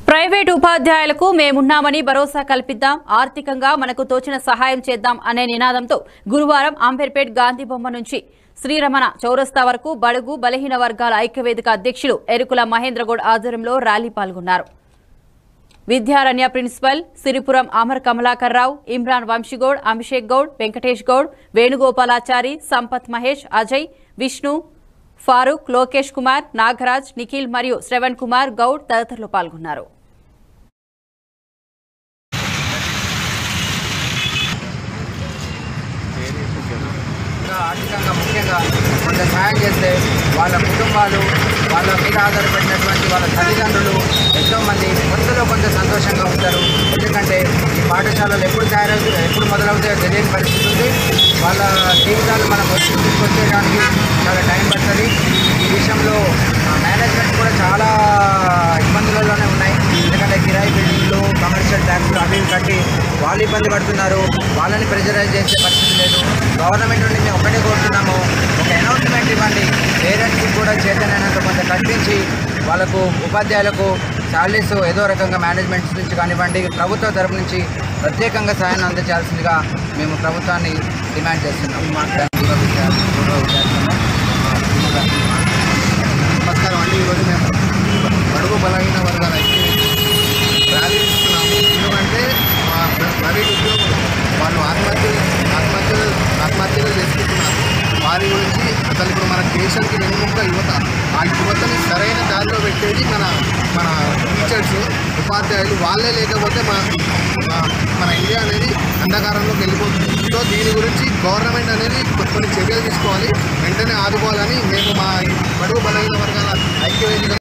private ఉపాధ్యాయులకు మేమున్నామని భరోసా కల్పిద్దాం ఆర్థికంగా మనకు తోచిన సహాయం చేద్దాం అనే నినాదంతో గురువారం అంబేర్పేట్ గాంధీ బొమ్మ నుంచి శ్రీరమణ చౌరస్తా వరకు బడుగు బలహీన వర్గాల ఐక్యవేదిక అధ్యక్షులు ఎరుకుల మహేంద్రగౌడ్ ఆధ్వర్యంలో ర్యాలీ పాల్గొన్నారు విద్యారణ్య ప్రిన్సిపల్ సిరిపురం అమర్ కమలాకర్ రావు ఇమ్రాన్ వంశీగౌడ్ అభిషేక్ గౌడ్ వెంకటేష్ గౌడ్ వేణుగోపాలాచారి సంపత్ మహేష్ అజయ్ విష్ణు ఫారూక్ లోకేష్ కుమార్ నాగరాజ్ నిఖిల్ మరియు శ్రవణ్ కుమార్ గౌడ్ తదితరులు పాల్గొన్నారు ఇంకా ఆర్థికంగా ముఖ్యంగా కొంత సాయం చేస్తే వాళ్ళ కుటుంబాలు వాళ్ళ మీద ఆధారపడినటువంటి వాళ్ళ తల్లిదండ్రులు ఎంతో మంది కొంతలో కొంత సంతోషంగా ఉంటారు ఎందుకంటే ఈ పాఠశాలలు ఎప్పుడు తయారవు ఎప్పుడు మొదలవుతాయో తెలియని పరిస్థితి ఉంది వాళ్ళ జీవితాలు మనం వచ్చి తీసుకొచ్చేయడానికి చాలా టైం పడుతుంది ఈ విషయంలో మేనేజ్మెంట్ కూడా చాలా ఇబ్బందులలోనే ఉన్నాయి ఎందుకంటే కిరాయి బిల్డింగ్లు కమర్షియల్ ట్యాక్స్లు అవి ఇవి కట్టి వాళ్ళు ఇబ్బంది పడుతున్నారు వాళ్ళని ప్రెజరైజ్ చేసే పరిస్థితి లేదు గవర్నమెంట్ నుండి మేము ఒకటే కోరుతున్నాము ఒక అనౌన్స్మెంట్ ఇవ్వండి పేరెంట్స్కి కూడా చైతన్యత కొంత కల్పించి వాళ్ళకు ఉపాధ్యాయులకు శాలరీస్ ఏదో రకంగా మేనేజ్మెంట్స్ నుంచి కానివ్వండి ప్రభుత్వ తరపు నుంచి ప్రత్యేకంగా సాయాన్ని అందజేయాల్సిందిగా మేము ప్రభుత్వాన్ని డిమాండ్ చేస్తున్నాం నమస్కారం అండి ఈరోజు మేము బడుగు బలహీన వర్గాల ర్యాలీ ఇస్తున్నాము ఎందుకంటే మా ప్రైవేట్ ఉద్యోగులు వాళ్ళు ఆత్మహత్యలు ఆత్మహత్యలు ఆత్మహత్యలు చేసుకుంటున్నారు వారి గురించి అసలు ఇప్పుడు మన దేశానికి వెన్నుముక్క యువత ఆ యువతని సరైన దారిలో పెట్టేది మన మన టీచర్స్ ఉపాధ్యాయులు వాళ్ళే లేకపోతే మన మన- మన ఇండియా అనేది అంధకారంలోకి వెళ్ళిపోతుంది సో దీని గురించి గవర్నమెంట్ అనేది కొన్ని చర్యలు తీసుకోవాలి వెంటనే ఆదుకోవాలని మేము మా బడుగు బలహీన వర్గాల ఐక్యవేదిక